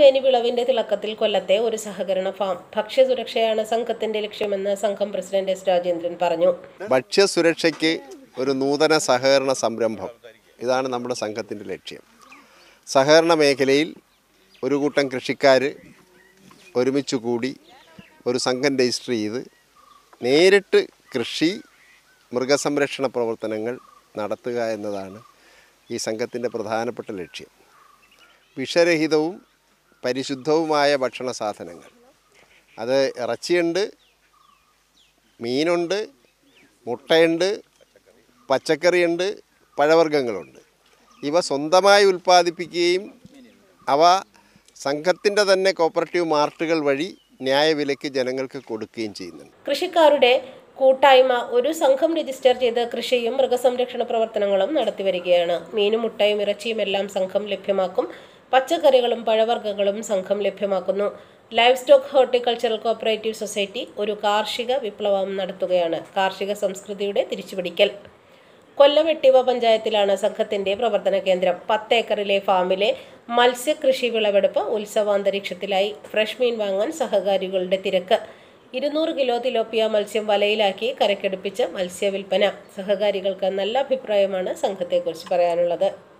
തിരുവാതിരമേനി വിളവിന്റെ തിളക്കത്തിൽ കൊല്ലത്തെ ഒരു സഹകരണ ഫാം ഭക്ഷ്യസുരക്ഷയാണ് സംഘത്തിന്റെ ലക്ഷ്യമെന്ന് സംഘം പ്രസിഡന്റ് എസ് രാജേന്ദ്രൻ പറഞ്ഞു ഭക്ഷ്യസുരക്ഷയ്ക്ക് ഒരു നൂതന സഹകരണ സംരംഭം ഇതാണ് നമ്മുടെ സംഘത്തിൻ്റെ ലക്ഷ്യം സഹകരണ മേഖലയിൽ ഒരു കൂട്ടം കൃഷിക്കാർ ഒരുമിച്ച് കൂടി ഒരു സംഘം രജിസ്റ്റർ ചെയ്ത് നേരിട്ട് കൃഷി മൃഗസംരക്ഷണ പ്രവർത്തനങ്ങൾ നടത്തുക എന്നതാണ് ഈ സംഘത്തിൻ്റെ പ്രധാനപ്പെട്ട ലക്ഷ്യം വിഷരഹിതവും പരിശുദ്ധവുമായ ഭക്ഷണ സാധനങ്ങൾ അത് ഇറച്ചിയുണ്ട് മീനുണ്ട് മുട്ടയുണ്ട് പച്ചക്കറിയുണ്ട് പഴവർഗ്ഗങ്ങളുണ്ട് ഇവ സ്വന്തമായി ഉൽപ്പാദിപ്പിക്കുകയും അവ സംഘത്തിൻ്റെ തന്നെ കോപ്പറേറ്റീവ് മാർട്ടുകൾ വഴി ന്യായവിലയ്ക്ക് ജനങ്ങൾക്ക് കൊടുക്കുകയും ചെയ്യുന്നുണ്ട് കൃഷിക്കാരുടെ കൂട്ടായ്മ ഒരു സംഘം രജിസ്റ്റർ ചെയ്ത് കൃഷിയും മൃഗസംരക്ഷണ പ്രവർത്തനങ്ങളും നടത്തിവരികയാണ് മീനും മുട്ടയും ഇറച്ചിയും എല്ലാം സംഘം ലഭ്യമാക്കും പച്ചക്കറികളും പഴവർഗ്ഗങ്ങളും സംഘം ലഭ്യമാക്കുന്നു live stock horticultural cooperative society ഒരു കാർഷിക വിപ്ലവം നടത്തുകയാണ് കാർഷിക സംസ്കൃതിയുടെ തിരിച്ചുപിടിക്കൽ കൊല്ലവെട്ടിവ പഞ്ചായത്തിലാണ് സംഘത്തിന്റെ പ്രവർത്തന കേന്ദ്രം പത്ത് ഏക്കറിലെ ഫാമിലെ മത്സ്യകൃഷി വിളവെടുപ്പ് ഉത്സവാന്തരീക്ഷത്തിലായി ഫ്രഷ് മീൻ വാങ്ങാൻ സഹകാരികളുടെ തിരക്ക് ഇരുന്നൂറ് കിലോ തിലോപ്പിയ മത്സ്യം വലയിലാക്കി കരക്കെടുപ്പിച്ച് മത്സ്യവിൽപ്പന സഹകാരികൾക്ക് നല്ല അഭിപ്രായമാണ് സംഘത്തെക്കുറിച്ച് പറയാനുള്ളത്